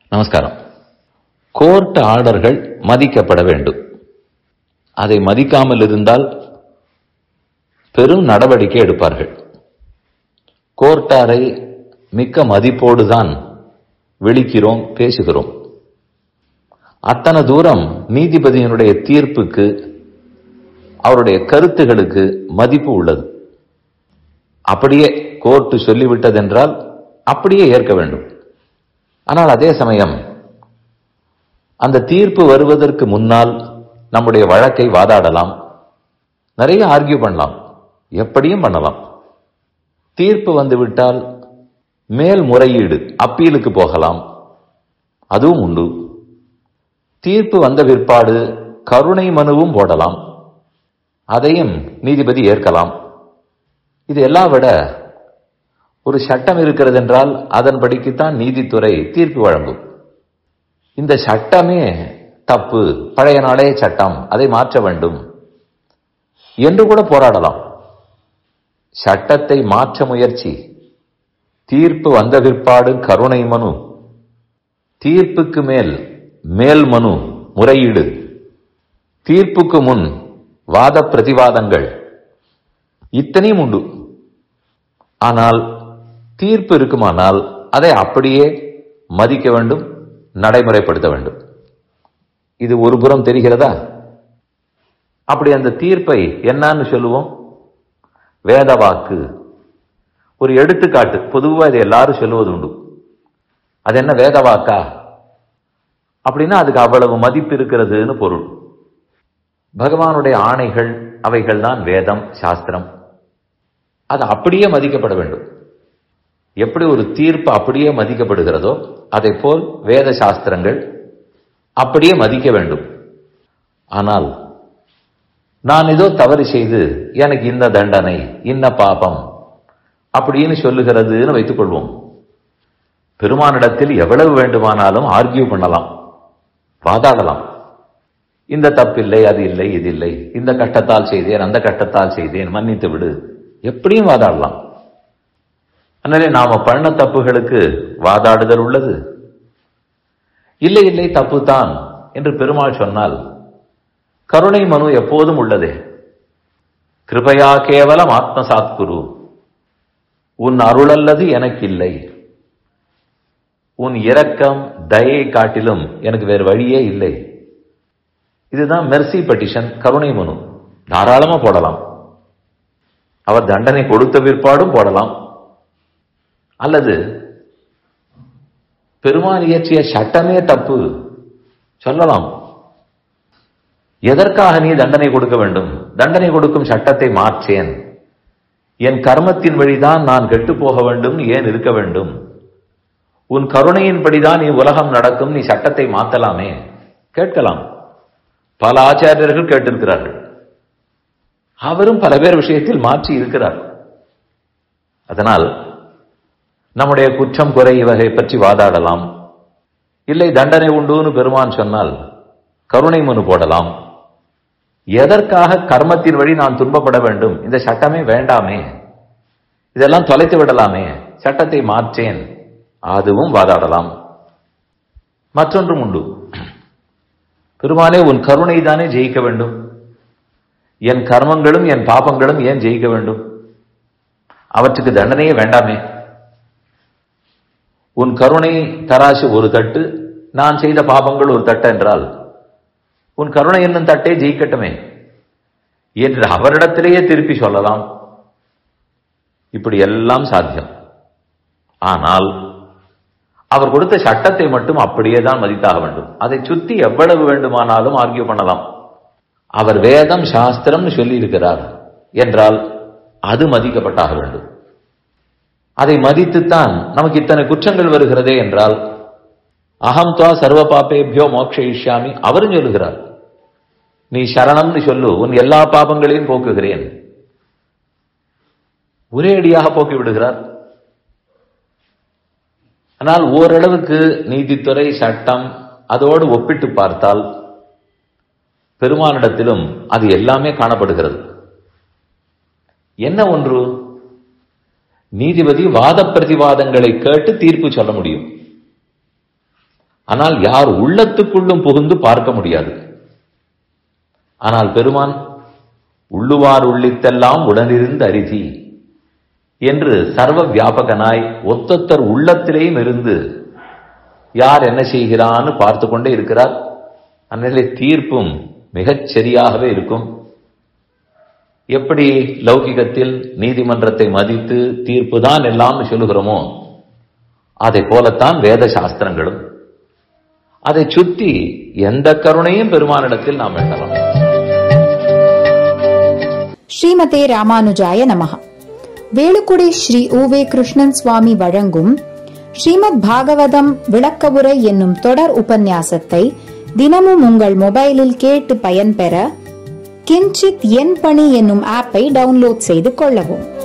நமஸ்காரம் கோர்ட் ஆர்டர்கள் மதிக்கப்பட வேண்டும் அதை மதிக்காமல் இருந்தால் பெரும் நடவடிக்கை எடுப்பார்கள் கோர்ட்டாரை மிக்க மதிப்போடுதான் விழிக்கிறோம் பேசுகிறோம் அத்தனை தூரம் நீதிபதியினுடைய தீர்ப்புக்கு அவருடைய கருத்துகளுக்கு மதிப்பு உள்ளது அப்படியே கோர்ட்டு சொல்லிவிட்டதென்றால் அப்படியே ஏற்க வேண்டும் ஆனால் அதே சமயம் அந்த தீர்ப்பு வருவதற்கு முன்னால் நம்முடைய வழக்கை வாதாடலாம் நிறைய ஆர்கியூ பண்ணலாம் எப்படியும் பண்ணலாம் தீர்ப்பு வந்துவிட்டால் மேல் முறையீடு அப்பீலுக்கு போகலாம் அதுவும் உண்டு தீர்ப்பு வந்த பிற்பாடு கருணை மனுவும் போடலாம் அதையும் நீதிபதி ஏற்கலாம் இது எல்லாம் விட ஒரு சட்டம் இருக்கிறது என்றால் அதன்படிக்குத்தான் நீதித்துறை தீர்ப்பு வழங்கும் இந்த சட்டமே தப்பு பழைய நாளே சட்டம் அதை மாற்ற வேண்டும் என்று கூட போராடலாம் சட்டத்தை மாற்ற முயற்சி தீர்ப்பு வந்த பிற்பாடு கருணை மனு தீர்ப்புக்கு மேல் மேல் மனு முறையீடு தீர்ப்புக்கு முன் வாத பிரதிவாதங்கள் இத்தனையும் உண்டு ஆனால் தீர்ப்பு இருக்குமானால் அதை அப்படியே மதிக்க வேண்டும் நடைமுறைப்படுத்த வேண்டும் இது ஒரு புறம் தெரிகிறதா அப்படி அந்த தீர்ப்பை என்னன்னு சொல்லுவோம் வேத வாக்கு ஒரு எடுத்துக்காட்டு பொதுவா இதை எல்லாரும் சொல்லுவது உண்டு அது என்ன வேத வாக்கா அப்படின்னா அதுக்கு அவ்வளவு மதிப்பு இருக்கிறதுன்னு பொருள் பகவானுடைய ஆணைகள் அவைகள் தான் வேதம் சாஸ்திரம் அது அப்படியே மதிக்கப்பட வேண்டும் எப்படி ஒரு தீர்ப்பு அப்படியே மதிக்கப்படுகிறதோ அதை போல் வேத சாஸ்திரங்கள் அப்படியே மதிக்க வேண்டும் ஆனால் நான் ஏதோ தவறு செய்து எனக்கு இந்த தண்டனை இன்ன பாபம் அப்படின்னு சொல்லுகிறதுன்னு வைத்துக் கொள்வோம் பெருமானிடத்தில் எவ்வளவு வேண்டுமானாலும் ஆர்கியூ பண்ணலாம் வாதாடலாம் இந்த தப்பில்லை அது இல்லை இது இல்லை இந்த கட்டத்தால் செய்தேன் அந்த கட்டத்தால் செய்தேன் மன்னித்து விடு எப்படியும் வாதாடலாம் அதனாலே நாம பண்ண தப்புகளுக்கு வாதாடுதல் உள்ளது இல்லை இல்லை தப்பு தான் என்று பெருமாள் சொன்னால் கருணை மனு எப்போதும் உள்ளதே கிருபையா கேவலம் ஆத்மசாத் குரு உன் அருளல்லது எனக்கு இல்லை உன் இரக்கம் தயை காட்டிலும் எனக்கு வேறு வழியே இல்லை இதுதான் மெர்சி பெட்டிஷன் கருணை மனு தாராளமா போடலாம் அவர் தண்டனை கொடுத்த பிற்பாடும் போடலாம் அல்லது பெருமான் இயற்றிய சட்டமே தப்பு சொல்லலாம் எதற்காக நீ தண்டனை கொடுக்க வேண்டும் தண்டனை கொடுக்கும் சட்டத்தை மாற்றேன் என் கர்மத்தின் வழிதான் நான் கெட்டு போக வேண்டும் ஏன் இருக்க வேண்டும் உன் கருணையின்படிதான் நீ உலகம் நடக்கும் நீ சட்டத்தை மாத்தலாமே கேட்கலாம் பல ஆச்சாரியர்கள் கேட்டிருக்கிறார்கள் அவரும் பல பேர் விஷயத்தில் மாற்றி இருக்கிறார் அதனால் நம்முடைய குற்றம் குறை வகை பற்றி வாதாடலாம் இல்லை தண்டனை உண்டுன்னு பெருமான் சொன்னால் கருணை மனு போடலாம் எதற்காக கர்மத்தின் வழி நான் துன்பப்பட வேண்டும் இந்த சட்டமே வேண்டாமே இதெல்லாம் தொலைத்து விடலாமே சட்டத்தை மாற்றேன் அதுவும் வாதாடலாம் மற்றொன்றும் உண்டு பெருமானே உன் கருணை தானே ஜெயிக்க வேண்டும் என் கர்மங்களும் என் பாபங்களும் ஏன் ஜெயிக்க வேண்டும் அவற்றுக்கு தண்டனையே வேண்டாமே உன் கருணை தராசு ஒரு தட்டு நான் செய்த பாபங்கள் ஒரு தட்டு என்றால் உன் கருணை என்னும் தட்டே ஜெயிக்கட்டுமே என்று அவரிடத்திலேயே திருப்பி சொல்லலாம் இப்படி எல்லாம் சாத்தியம் ஆனால் அவர் கொடுத்த சட்டத்தை மட்டும் அப்படியே தான் மதித்தாக வேண்டும் அதை சுத்தி எவ்வளவு வேண்டுமானாலும் ஆர்கியூ பண்ணலாம் அவர் வேதம் சாஸ்திரம் சொல்லி இருக்கிறார் என்றால் அது மதிக்கப்பட்டாக வேண்டும் அதை மதித்துத்தான் நமக்கு இத்தனை குற்றங்கள் வருகிறதே என்றால் அகம் துவா சர்வ பாப்பேபியோ மோக்ஷயிஷ்யாமி அவரும் சொல்லுகிறார் நீ சரணம்னு சொல்லு உன் எல்லா பாபங்களையும் போக்குகிறேன் ஒரே அடியாக போக்கி விடுகிறார் ஆனால் ஓரளவுக்கு நீதித்துறை சட்டம் அதோடு ஒப்பிட்டு பார்த்தால் பெருமானிடத்திலும் அது எல்லாமே காணப்படுகிறது என்ன ஒன்று நீதிபதி வாத பிரதிவாதங்களை கேட்டு தீர்ப்பு சொல்ல முடியும் ஆனால் யார் உள்ளத்துக்குள்ளும் புகுந்து பார்க்க முடியாது ஆனால் பெருமான் உள்ளுவார் உள்ளித்தெல்லாம் உடனிருந்து அரிதி என்று சர்வ வியாபகனாய் ஒத்தொத்தர் உள்ளத்திலேயும் இருந்து யார் என்ன செய்கிறான்னு பார்த்து கொண்டே இருக்கிறார் அந்நிலை தீர்ப்பும் மிகச் சரியாகவே இருக்கும் எப்படி லௌகிகத்தில் நீதிமன்றத்தை மதித்து தீர்ப்பு தான் எல்லாம் சொல்லுகிறோமோ அதை போலத்தான் வேத சாஸ்திரங்களும் அதை சுற்றி எந்த கருணையும் பெருமானிடத்தில் நாம் வேண்டலாம் ஸ்ரீமதே ராமானுஜாய நமஹ வேலுக்குடி ஸ்ரீ உவே கிருஷ்ணன் சுவாமி வழங்கும் ஸ்ரீமத் பாகவதம் விளக்கவுரை என்னும் தொடர் உபன்யாசத்தை தினமும் உங்கள் மொபைலில் கேட்டு பயன்பெற கிஞ்சித் என் பணி என்னும் ஆப்பை டவுன்லோட் செய்து கொள்ளவும்